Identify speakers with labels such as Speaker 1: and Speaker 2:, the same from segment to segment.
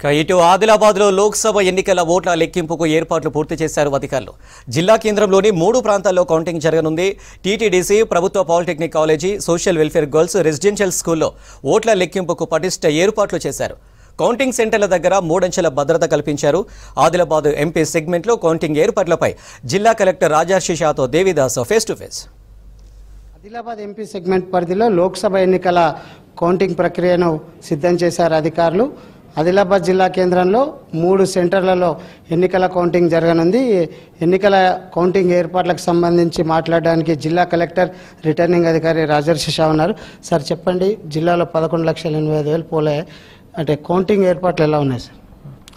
Speaker 1: ఇక ఇటు ఆదిలాబాద్లో లోక్సభ ఎన్నికల ఓట్ల లెక్కింపుకు ఏర్పాట్లు పూర్తి చేశారు అధికారులు జిల్లా కేంద్రంలోని మూడు ప్రాంతాల్లో కౌంటింగ్ జరగనుంది టీటీడీసీ ప్రభుత్వ polytechnic college social welfare girls residential స్కూల్లో ఓట్ల లెక్కింపుకు పటిష్ట ఏర్పాట్లు చేశారు కౌంటింగ్ సెంటర్ల దగ్గర మూడంచెల భద్రత కల్పించారు ఆదిలాబాద్ ఎంపీ సెగ్మెంట్లో కౌంటింగ్ ఏర్పాట్లపై జిల్లా కలెక్టర్ రాజర్షి షాతో Devidas face to face
Speaker 2: Adilabad MP segment పరిధిలో లోక్సభ ఎన్నికల కౌంటింగ్ ప్రక్రియను సిద్ధం చేశారు అధికారులు ఆదిలాబాద్ జిల్లా కేంద్రంలో మూడు సెంటర్లలో ఎన్నికల కౌంటింగ్ జరగనుంది ఎన్నికల కౌంటింగ్ ఏర్పాట్లకు సంబంధించి మాట్లాడడానికి జిల్లా కలెక్టర్ రిటర్నింగ్ అధికారి రాజర్షి షా ఉన్నారు సార్ చెప్పండి జిల్లాలో పదకొండు లక్షల ఎనభై ఐదు వేలు పోలే అంటే కౌంటింగ్ ఏర్పాట్లు ఎలా ఉన్నాయి సార్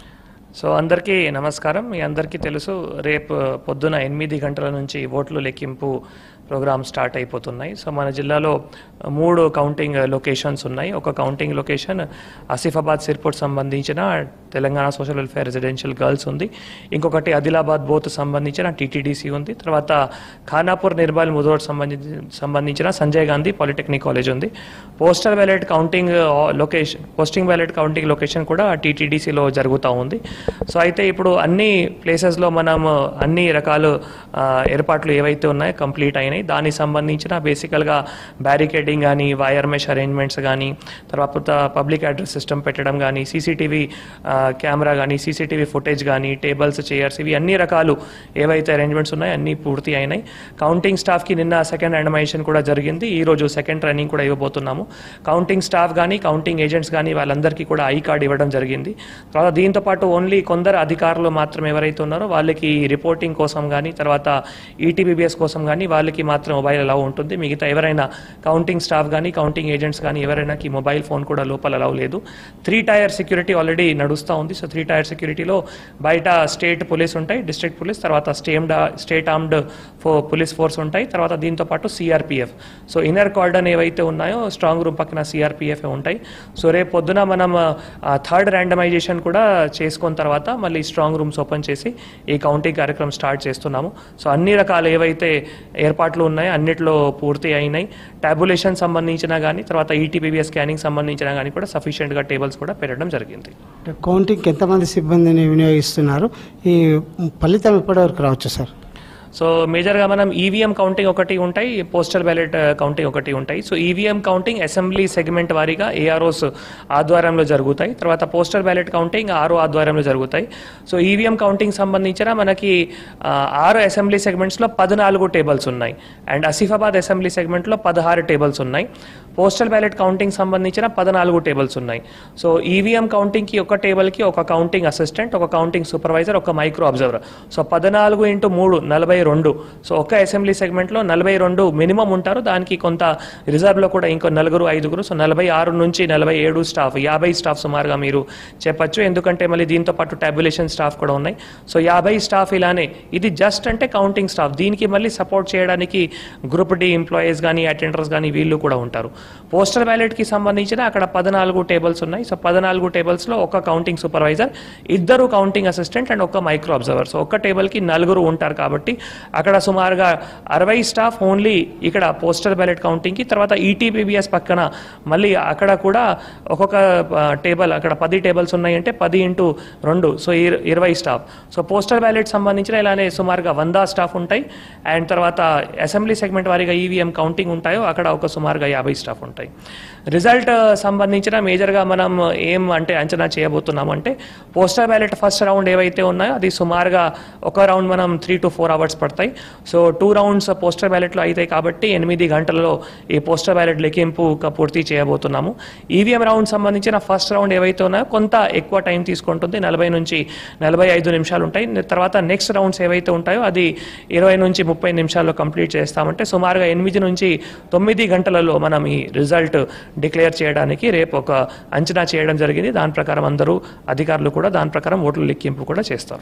Speaker 3: సో అందరికీ నమస్కారం మీ అందరికీ తెలుసు రేపు పొద్దున ఎనిమిది గంటల నుంచి ఓట్లు లెక్కింపు ప్రోగ్రామ్ స్టార్ట్ అయిపోతున్నాయి సో మన జిల్లాలో మూడు కౌంటింగ్ లొకేషన్స్ ఉన్నాయి ఒక కౌంటింగ్ లొకేషన్ ఆసిఫాబాద్ సిర్పూర్ సంబంధించిన Telangana social welfare residential girls ఉంది ఇంకొకటి ఆదిలాబాద్ బోత్ సంబంధించిన టీటీడీసీ ఉంది తర్వాత ఖానాపూర్ నిర్మల్ ముదోడ్ సంబంధించి సంబంధించిన సంజయ్ గాంధీ పాలిటెక్నిక్ కాలేజ్ ఉంది postal ballot counting location posting ballot counting location కూడా టీటీడీసీలో జరుగుతూ ఉంది సో అయితే ఇప్పుడు అన్ని ప్లేసెస్లో మనం అన్ని రకాల ఆ, ఏర్పాట్లు ఏవైతే ఉన్నాయో కంప్లీట్ అయినాయి దానికి సంబంధించిన బేసికల్గా బ్యారికేడింగ్ కానీ వైర్ మెష్ అరేంజ్మెంట్స్ కానీ తర్వాత పబ్లిక్ అడ్రస్ సిస్టమ్ పెట్టడం కానీ సీసీటీవీ కెమెరా కానీ సీసీటీవీ ఫుటేజ్ కానీ టేబుల్స్ చైర్స్ ఇవి అన్ని రకాలు ఏవైతే అరేంజ్మెంట్స్ ఉన్నాయో అన్నీ పూర్తి అయినాయి కౌంటింగ్ స్టాఫ్కి నిన్న సెకండ్ ర్యాండమైజేషన్ కూడా జరిగింది ఈ రోజు సెకండ్ ట్రైనింగ్ కూడా ఇవ్వబోతున్నాము కౌంటింగ్ స్టాఫ్ కానీ కౌంటింగ్ ఏజెంట్స్ కానీ వాళ్ళందరికీ కూడా ఐ కార్డ్ ఇవ్వడం జరిగింది తర్వాత దీంతో పాటు ఓన్లీ కొందరు అధికారులు మాత్రం ఎవరైతే ఉన్నారో వాళ్ళకి రిపోర్టింగ్ కోసం కానీ తర్వాత ఈటీబీబీఎస్ కోసం కానీ వాళ్ళకి మాత్రం మొబైల్ అలౌ ఉంటుంది మిగతా ఎవరైనా కౌంటింగ్ స్టాఫ్ కానీ కౌంటింగ్ ఏజెంట్స్ కానీ ఎవరైనాకి మొబైల్ ఫోన్ కూడా లోపల అలౌ లేదు త్రీ టైర్ సెక్యూరిటీ ఆల్రెడీ నడుస్తూ ఉంది సో త్రీ టైర్ సెక్యూరిటీలో బయట స్టేట్ పోలీస్ ఉంటాయి డిస్ట్రిక్ట్ పోలీస్ తర్వాత స్టేమ్డ్ స్టేట్ ఆర్మ్డ్ ఫో పోలీస్ ఫోర్స్ ఉంటాయి తర్వాత దీంతో పాటు సిఆర్పిఎఫ్ సో ఇన్నర్ కార్డన్ ఏవైతే ఉన్నాయో స్ట్రాంగ్ రూమ్ పక్కన సిఆర్పిఎఫ్ ఉంటాయి సో రేపు పొద్దున మనం థర్డ్ ర్యాండమైజేషన్ కూడా చేసుకున్న తర్వాత మళ్ళీ స్ట్రాంగ్ రూమ్స్ ఓపెన్ చేసి ఈ కౌంటింగ్ కార్యక్రమం స్టార్ట్ చేస్తున్నాము సో అన్ని రకాల ఏవైతే ఏర్పాట్లు ఉన్నాయో అన్నిట్లో పూర్తి అయినాయి టాబులేషన్ సంబంధించిన కానీ తర్వాత ఈటీపీబీఎస్ స్కానింగ్ సంబంధించిన కానీ కూడా సఫిషియెంట్గా టేబుల్స్ కూడా పెట్టడం జరిగింది
Speaker 2: అంటే కౌంటింగ్కి ఎంతమంది సిబ్బందిని వినియోగిస్తున్నారు ఈ ఫలితం ఎప్పటివరకు రావచ్చు సార్
Speaker 3: సో మేజర్గా మనం ఈవీఎం కౌంటింగ్ ఒకటి ఉంటాయి పోస్టల్ బ్యాలెట్ కౌంటింగ్ ఒకటి ఉంటాయి so EVM counting assembly segment వారీగా ఏఆర్ఓస్ ఆధ్వర్యంలో జరుగుతాయి తర్వాత పోస్టల్ బ్యాలెట్ కౌంటింగ్ ఆర్ఓ ఆధ్వర్యంలో జరుగుతాయి సో ఈవీఎం కౌంటింగ్ సంబంధించిన మనకి ఆ, ఆరు అసెంబ్లీ సెగ్మెంట్స్లో పద్నాలుగు టేబుల్స్ ఉన్నాయి అండ్ ఆసిఫాబాద్ అసెంబ్లీ సెగ్మెంట్లో పదహారు టేబుల్స్ ఉన్నాయి పోస్టల్ బ్యాలెట్ కౌంటింగ్ సంబంధించిన పద్నాలుగు టేబుల్స్ ఉన్నాయి సో ఈవీఎం కౌంటింగ్కి ఒక టేబుల్కి ఒక కౌంటింగ్ అసిస్టెంట్ ఒక కౌంటింగ్ సూపర్వైజర్ ఒక మైక్రో అబ్జర్వర్ సో పద్నాలుగు ఇంటూ మూడు నలభై రెండు సో ఒక అసెంబ్లీ సెగ్మెంట్లో నలభై రెండు మినిమం ఉంటారు దానికి కొంత రిజర్వ్లో కూడా ఇంకో నలుగురు ఐదుగురు సో నలభై ఆరు నుంచి నలభై ఏడు స్టాఫ్ యాభై స్టాఫ్ సుమారుగా మీరు చెప్పచ్చు ఎందుకంటే మళ్ళీ దీంతో పాటు టాబ్యులేషన్ స్టాఫ్ కూడా ఉన్నాయి సో యాభై స్టాఫ్ ఇలానే ఇది జస్ట్ అంటే కౌంటింగ్ స్టాఫ్ దీనికి మళ్ళీ సపోర్ట్ చేయడానికి గ్రూప్ డి ఎంప్లాయీస్ కానీ అటెండర్స్ కానీ వీళ్ళు కూడా ఉంటారు పోస్టల్ బ్యాలెట్కి సంబంధించిన అక్కడ పద్నాలుగు టేబుల్స్ ఉన్నాయి సో పద్నాలుగు టేబుల్స్లో ఒక కౌంటింగ్ సూపర్వైజర్ ఇద్దరు కౌంటింగ్ అసిస్టెంట్ అండ్ ఒక మైక్రో అబ్జర్వర్ సో ఒక్క టేబుల్కి నలుగురు ఉంటారు కాబట్టి అక్కడ సుమారుగా అరవై స్టాఫ్ ఓన్లీ ఇక్కడ పోస్టల్ బ్యాలెట్ కౌంటింగ్కి తర్వాత ఈటీపీబీఎస్ పక్కన మళ్ళీ అక్కడ కూడా ఒక్కొక్క టేబుల్ అక్కడ పది టేబుల్స్ ఉన్నాయంటే పది ఇంటూ రెండు సో ఇర- ఇరవై స్టాఫ్ సో పోస్టల్ బ్యాలెట్ సంబంధించిన ఇలానే సుమారుగా వంద స్టాఫ్ ఉంటాయి అండ్ తర్వాత అసెంబ్లీ సెగ్మెంట్ వారీగా ఈవీఎం కౌంటింగ్ ఉంటాయో అక్కడ ఒక సుమారుగా యాభై స్టాఫ్ ఉంటాయి రిజల్ట్ సంబంధించిన మేజర్గా మనం ఏం అంటే అంచనా చేయబోతున్నాం అంటే పోస్టల్ బ్యాలెట్ ఫస్ట్ రౌండ్ ఏవైతే ఉన్నాయో అది సుమారుగా ఒక రౌండ్ మనం త్రీ టు ఫోర్ అవర్స్ పడతాయి సో టూ రౌండ్స్ పోస్టల్ బ్యాలెట్లో అవుతాయి కాబట్టి ఎనిమిది గంటలలో ఈ పోస్టల్ బ్యాలెట్ లెక్కింపు క- పూర్తి చేయబోతున్నాము ఈవీఎం రౌండ్ సంబంధించిన ఫస్ట్ రౌండ్ ఏవైతే ఉన్నాయో కొంత ఎక్కువ టైం తీసుకుంటుంది నలభై నుంచి నలభై ఐదు నిమిషాలు ఉంటాయి న- తర్వాత నెక్స్ట్ రౌండ్స్ ఏవైతే ఉంటాయో అది ఇరవై నుంచి ముప్పై నిమిషాల్లో కంప్లీట్ చేస్తామంటే సుమారుగా ఎనిమిది నుంచి తొమ్మిది గంటలలో మనం ఈ రిజల్ట్ డిక్లేర్ చేయడానికి రేపు ఒక అంచనా చేయడం జరిగింది దాని ప్రకారం అందరూ అధికారులు కూడా దాని ప్రకారం ఓట్ల లెక్కింపు కూడా చేస్తారు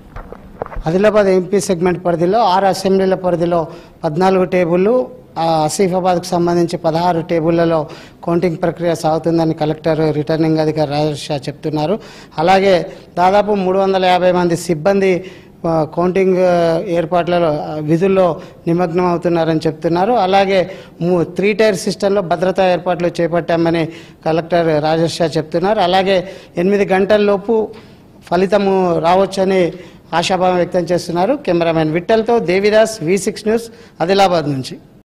Speaker 2: ఆదిలాబాద్ ఎంపీ సెగ్మెంట్ పరిధిలో ఆరు అసెంబ్లీల పరిధిలో పద్నాలుగు టేబుళ్ళు ఆ, ఆసిఫాబాద్కు సంబంధించి పదహారు టేబుళ్లలో కౌంటింగ్ ప్రక్రియ సాగుతుందని కలెక్టర్ రిటర్నింగ్ అధికారి రాజేష్ షా చెప్తున్నారు అలాగే దాదాపు మూడు వందల యాభై మంది సిబ్బంది ఆ, కౌంటింగ్ ఆ, ఏర్పాట్లలో ఆ, విధుల్లో నిమగ్నం అవుతున్నారని చెప్తున్నారు అలాగే ము- త్రీ టైర్ సిస్టంలో భద్రతా ఏర్పాట్లు చేపట్టామని కలెక్టర్ రాజేష్ షా చెప్తున్నారు అలాగే ఎనిమిది గంటల్లోపు ఫలితము రావచ్చని ఆశాభావం వ్యక్తం చేస్తున్నారు కెమెరామెన్ విట్టల్తో Devidas V six news Adilabad నుంచి